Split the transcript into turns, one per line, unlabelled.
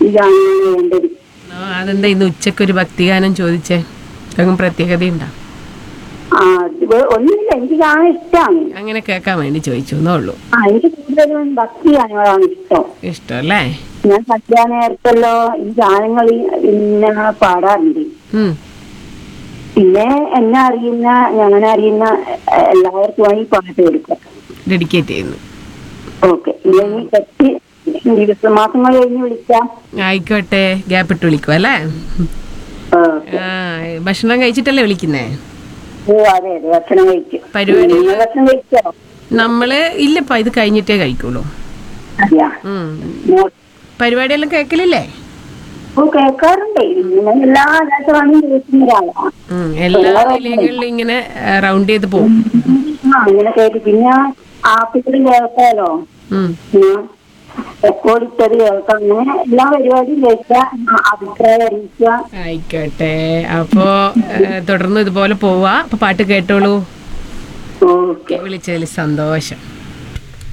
ഭക്തിഗാനമാണ് വേണ്ടത്
ആ, അതെന്താ ഇന്ന് ഉച്ചക്ക് ഒരു ഭക്തിഗാനം ചോദിച്ചേ അങ്ങ് പ്രത്യേകതയുണ്ടോ
ആ ഇത് ഒന്നുമില്ല എനിക്ക് ഗാനം ഇഷ്ടമാണ്
അങ്ങനെ കേൾക്കാൻ വേണ്ടി ചോദിച്ചു എന്നേ ഉള്ളൂ
ആ എനിക്ക് കൂടുതലും ഭക്തിഗാനങ്ങളാണ് ഇഷ്ടം
ഇഷ്ടമല്ലേ
ഞാൻ സത്യാ നേരത്തല്ലോ ഈ ഗാനങ്ങൾ ഇങ്ങനെ പാടാറുണ്ട്
ഉം.
പിന്നെ എന്നെ അറിയുന്ന ഞാൻ അറിയുന്ന എ- എല്ലാവർക്കുമായി പാട്ട് കൊടുക്കാം
ഡെഡിക്കേറ്റ് ചെയ്യുന്നു
ഓക്കെ ഇനി കുറച്ച് ദിവസം മാസങ്ങൾ കഴിഞ്ഞ് വിളിക്കാം
ആയിക്കോട്ടെ ഗ്യാപ്പ് ഇട്ട് വിളിക്കും അല്ലേ
ഓക്കെ
ആ ഭക്ഷണം കഴിച്ചിട്ടല്ലേ വിളിക്കുന്നേ
ഓ അതെ അതെ ഭക്ഷണം കഴിച്ചു
പരിപാടി
നിങ്ങൾ ഭക്ഷണം കഴിച്ചോ
നമ്മള് ഇല്ലപ്പാ ഇത് കഴിഞ്ഞിട്ടേ കഴിക്കുള്ളൂ
അതെയാ
ഉം.
മോ-
പരിപാടിയെല്ലാം കേൾക്കലില്ലേ
ഓ കേൾക്കാറുണ്ട് ഇങ്ങനെ എല്ലാ ദിവസവും കേൾക്കുന്ന ഒരാളാണ്
ഉം. എല്ലാ നിലയങ്ങളിലും ഇങ്ങനെ റൗണ്ട് ചെയ്ത് പോകും
ആ അങ്ങനെ കേട്ടു പിന്നെ ആപ്പിളും കേൾക്കാലോ
ഉം.
റെക്കോർഡ് ഇട്ടത് കേൾക്കാം അങ്ങനെ എല്ലാ പരിപാടിയും കേൾക്കാം ആ, അഭിപ്രായം അറിയിക്കുക
ആയിക്കോട്ടെ അപ്പോ ഏ, തുടർന്ന് ഇതുപോലെ പോവാ അപ്പൊ പാട്ട് കേട്ടോളൂ
ഓക്കെ
വിളിച്ചതിൽ സന്തോഷം